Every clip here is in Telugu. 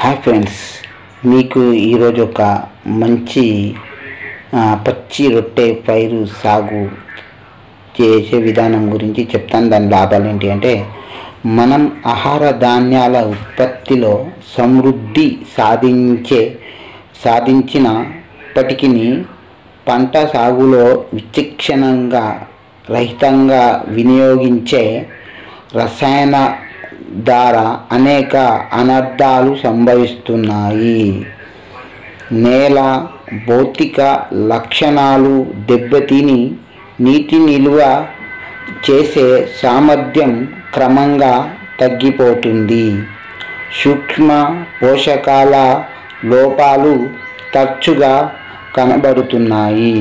హాయ్ ఫ్రెండ్స్ మీకు ఈరోజు ఒక మంచి ఆ, పచ్చి రొట్టె పైరు సాగు చేసే విధానం గురించి చెప్తాను దాని లాభాలు ఏంటి అంటే మనం ఆహార ధాన్యాల ఉత్పత్తిలో సమృద్ధి సాధించే సాధించినప్పటికీ పంట సాగులో విచక్షణంగా రహితంగా వినియోగించే రసాయన ద్వారా అనేక అనర్థాలు సంభవిస్తున్నాయి నేల భౌతిక లక్షణాలు దెబ్బతిని నీటి నిల్వ చేసే సామర్థ్యం క్రమంగా తగ్గిపోతుంది సూక్ష్మ పోషకాల లోపాలు తరచుగా కనబడుతున్నాయి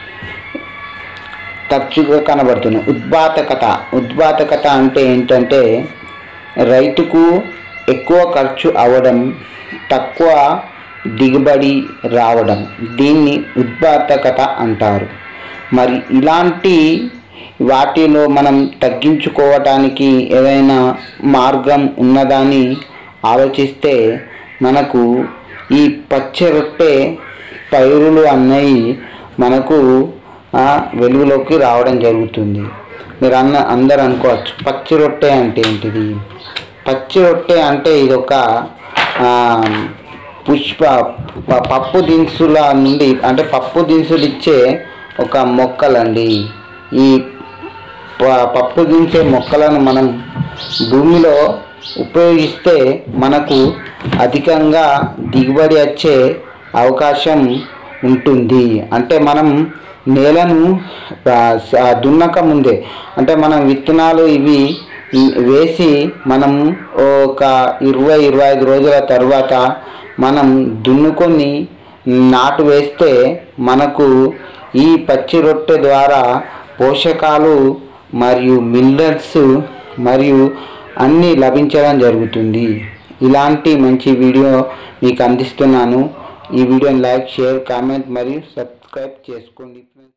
తరచుగా కనబడుతున్నాయి ఉద్బాతకత ఉద్బాతకత అంటే ఏంటంటే రైతుకు ఎక్కువ ఖర్చు అవ్వడం తక్కువ దిగుబడి రావడం దీన్ని ఉద్బాతకత అంటారు మరి ఇలాంటి వాటిలో మనం తగ్గించుకోవటానికి ఏదైనా మార్గం ఉన్నదని ఆలోచిస్తే మనకు ఈ పచ్చ రొట్టె పైరులు అన్నవి మనకు ఆ, వెలుగులోకి రావడం జరుగుతుంది మీరు అన్న అందరు అనుకోవచ్చు పచ్చి రొట్టె అంటే ఏంటిది పచ్చి రొట్టె అంటే ఇది ఒక ఆ, పుష్ప ప- పప్పు దినుసుల నుండి అంటే పప్పు దినుసులు ఇచ్చే ఒక మొక్కలండి ఈ ప- పప్పు దించే మొక్కలను మనం భూమిలో ఉపయోగిస్తే మనకు అధికంగా దిగుబడి వచ్చే అవకాశం ఉంటుంది అంటే మనం నేలను ఆ, స- దున్నక ముందే అంటే మనం విత్తనాలు ఇవి వేసి మనం ఒక ఇరవై ఇరవై ఐదు రోజుల తర్వాత మనం దున్నుకొని నాటు వేస్తే మనకు ఈ పచ్చి రొట్టె ద్వారా పోషకాలు మరియు మిల్లర్స్ మరియు అన్నీ లభించడం జరుగుతుంది ఇలాంటి మంచి వీడియో మీకు అందిస్తున్నాను ఈ వీడియోని లైక్ షేర్ కామెంట్ మరియు సబ్స్క్రైబ్ చేసుకోండి